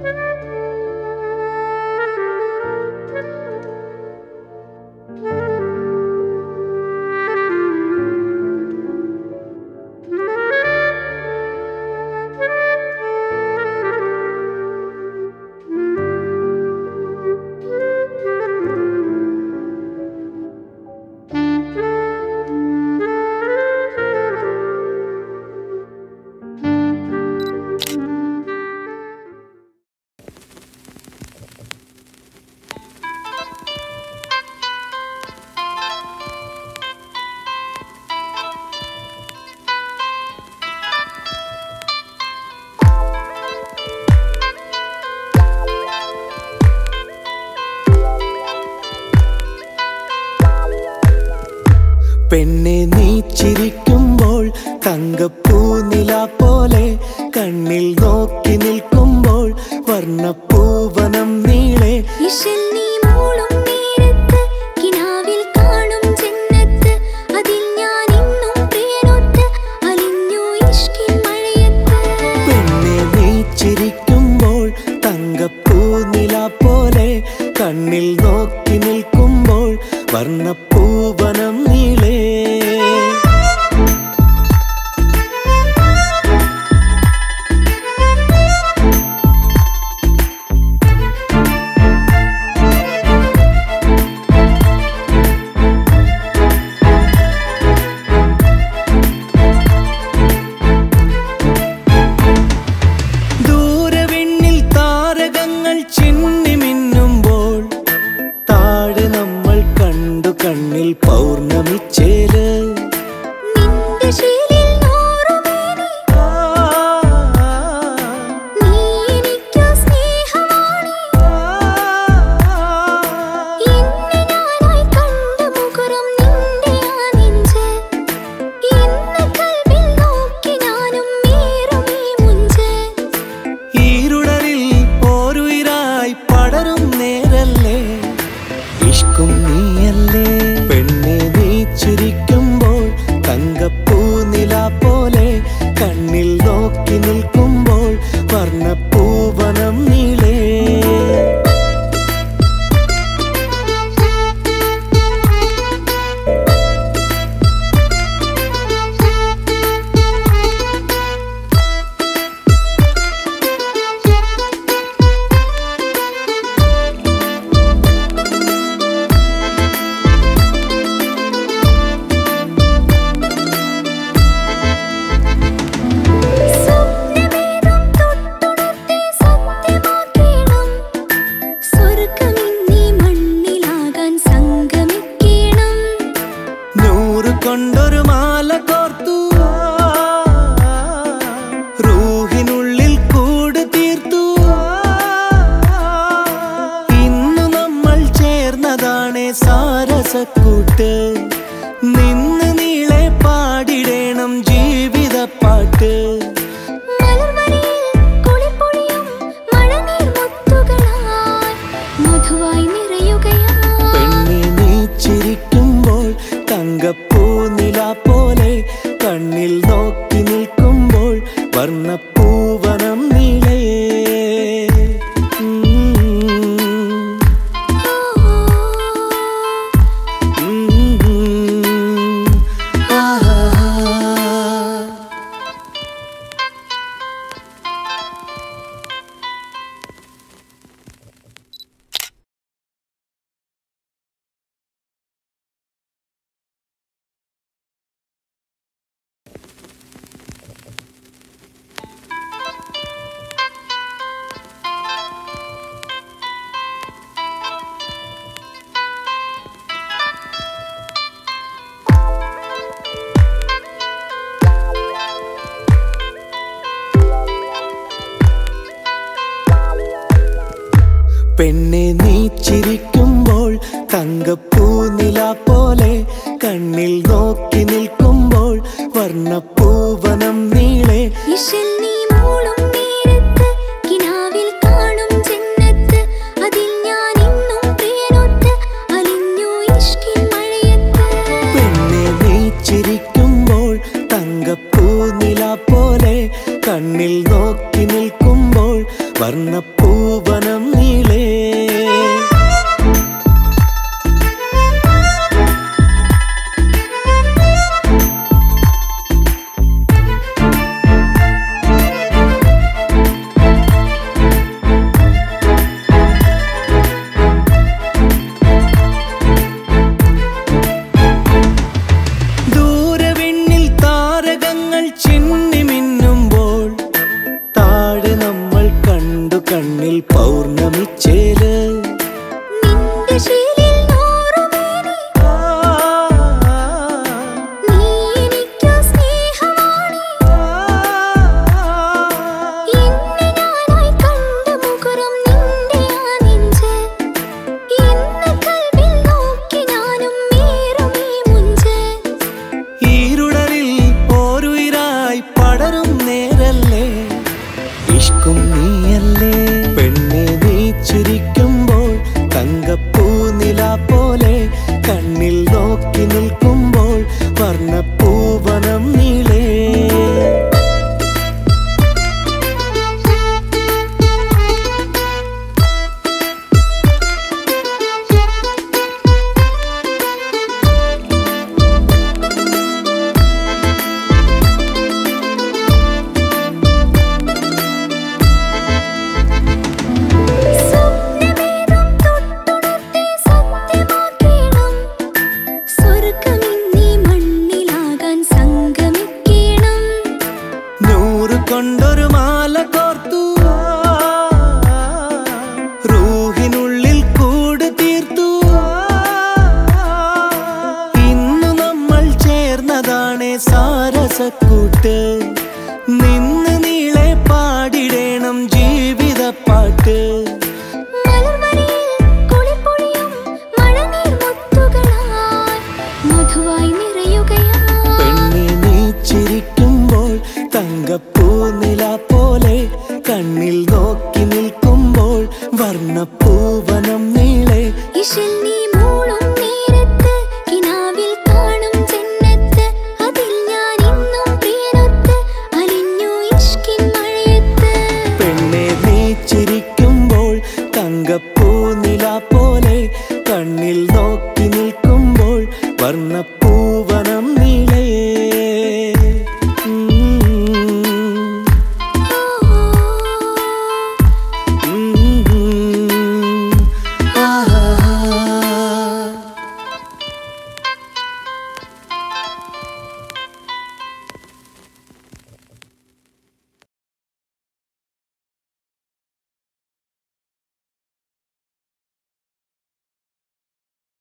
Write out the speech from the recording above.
പെണ്ണെ നീ ചിരിക്കുമ്പോൾ തങ്കപ്പൂ നില പോലെ കണ്ണിൽ നോക്കി നിൽക്കുമ്പോൾ വർണ്ണപ്പൂവനം നീളെ ഇശൽ നീ മൂളും നേരത്ത് കിനാവിൽ കാണും ജന്നത്ത് അതിൽ ഞാൻ ഇന്നും പ്രിയനൊത്ത് അലിഞ്ഞു ഇഷ്കിൻ മഴയത്ത് പെണ്ണെ നീ ചിരിക്കുമ്പോൾ തങ്കപ്പൂ നില പോലെ കണ്ണിൽ നോക്കി നിൽക്കുമ്പോൾ വർണ്ണപ്പൂവനം നീളേ ദൂരവിണ്ണിൽ താരകങ്ങൾ ചിന്നി മിന്നുമ്പോൾ താഴെ നമ്മൾ കണ്ടു കണ്ണിൽ പൗർണമിച്ചേല് നിന്റെ ശീലിൽ നൂറുമേനി നീ എനിക്കു സ്നേഹമാണി ഇന്ന് ഞാനായി കണ്ട മുഖരം നിന്റെ ആ നെഞ്ച് ഇന്ന് കൽവിൽ നോക്കി ഞാനും മേറുമീ മുഞ്ച് ഈരുടരിൽ ഓരുയിരായി പടരും നേരല്ലേ ഇഷ്കും നീയല്ലേ പെണ്ണെ നീ ചിരിക്കുമ്പോൾ തങ്കപ്പൂ നില പോലെ കണ്ണിൽ നോക്കി നിൽക്കുമ്പോൾ വർണ്ണപ്പൂവനം നീളേ സ്വപ്നമേതും തൊട്ടുണർത്തി സത്യമാക്കണം സ്വർഗമിന്നീ മണ്ണിലാകാൻ സംഗമിക്കണം നൂറ് കൊണ്ടൊരു മാല കോർത്തു റൂഹിനുള്ളിൽ കൂട് തീർത്തു ഇന്നു നമ്മൾ ചേർന്നതാണേ സാരസക്കൂട്ട് നിന്ന് നീളെ പാടിടേണം ജീവിതപ്പാട്ട് മലർവരിയിൽ കുളിപ്പൊഴിയും മഴനീർ മുത്തുകളായി മധുവായി നിറയുകയായി പെണ്ണെ നീ ചിരിക്കുമ്പോൾ തങ്കപ്പൂ നില പോലെ കണ്ണിൽ നോക്കി നിൽക്കുമ്പോൾ വർണ്ണപ്പൂവനം നീളേ ഉം. ഉം. ആഹാ. പെണ്ണെ നീ ചിരിക്കുമ്പോൾ തങ്കപ്പൂ നില പോലെ കണ്ണിൽ നോക്കി നിൽക്കുമ്പോൾ വർണ്ണപ്പൂവനം നീളെ ഇശൽ നീ മൂളും നേരത്ത് കിനാവിൽ കാണും ജന്നത്ത് അതിൽ ഞാൻ ഇന്നും പ്രിയനൊത്ത് അലിഞ്ഞു ഇഷ്കിൻ മഴയത്ത് പെണ്ണെ നീ ചിരിക്കുമ്പോൾ തങ്കപ്പൂ നില പോലെ കണ്ണിൽ നോക്കി നിൽക്കുമ്പോൾ വർണ്ണപ്പൂവനം നീളേ ദൂരവിണ്ണിൽ താരകങ്ങൾ ചിന്നി മിന്നുമ്പോൾ താഴെ നമ്മൾ കണ്ടു കണ്ണിൽ പൗർണമിച്ചേല് നിന്റെ ശീലിൽ നൂറുമേനി നീ എനിക്കു സ്നേഹമാണി ഇന്ന് ഞാനായി കണ്ട മുഖരം നിന്റെയാ നെഞ്ച് ഇന്ന് കൽവിൽ നോക്കി ഞാനും മേറുമീ മുഞ്ച് ഈരുടലിൽ ഓരുയിരായി പടരും നേരല്ലേ ഇഷ്കും നീയല്ലേ പെണ്ണെ നീ ചിരിക്കുമ്പോൾ തങ്കപ്പൂ നില പോലെ കണ്ണിൽ നോക്കി നിൽക്കുമ്പോൾ വർണ്ണപ്പൂവനം നീളേ സ്വപ്നമേതും തൊട്ടുണർത്തി സത്യമാക്കണം സ്വർഗമിന്നീ മണ്ണിലാകാൻ സംഗമിക്കണം നൂറ് കൊണ്ടൊരു മാല കോർത്തു റൂഹിനുള്ളിൽ കൂട് തീർത്തു ഇന്നു നമ്മൾ ചേർന്നതാണേ സാരസക്കൂട്ട് നിന്ന് നീളെ പാടിടേണം ജീവിതപ്പാട്ട് മലർവരയിൽ കുളിപ്പൊഴിയും മഴനീർ മുത്തുകളായി മധുവായി നിറയുകയായി പെണ്ണെ നീ ചിരിക്കുമ്പോൾ തങ്കപ്പൂ നില പോലെ കണ്ണിൽ നോക്കി നിൽക്കുമ്പോൾ വർണ്ണപ്പൂവനം നീളെ ഇശൽ നീ മൂളും നേരത്ത് കിനാവിൽ കാണും ജന്നത്ത് അതിൽ ഞാൻ ഇന്നും പ്രിയനൊത്ത് അലിഞ്ഞു ഇഷ്കിൻ മഴയത്ത് പെണ്ണെ നീ ചിരിക്കുമ്പോൾ തങ്കപ്പൂ നില പോലെ കണ്ണിൽ നോക്കി നിൽക്കുമ്പോൾ വർണ്ണപ്പൂവനം നീളെ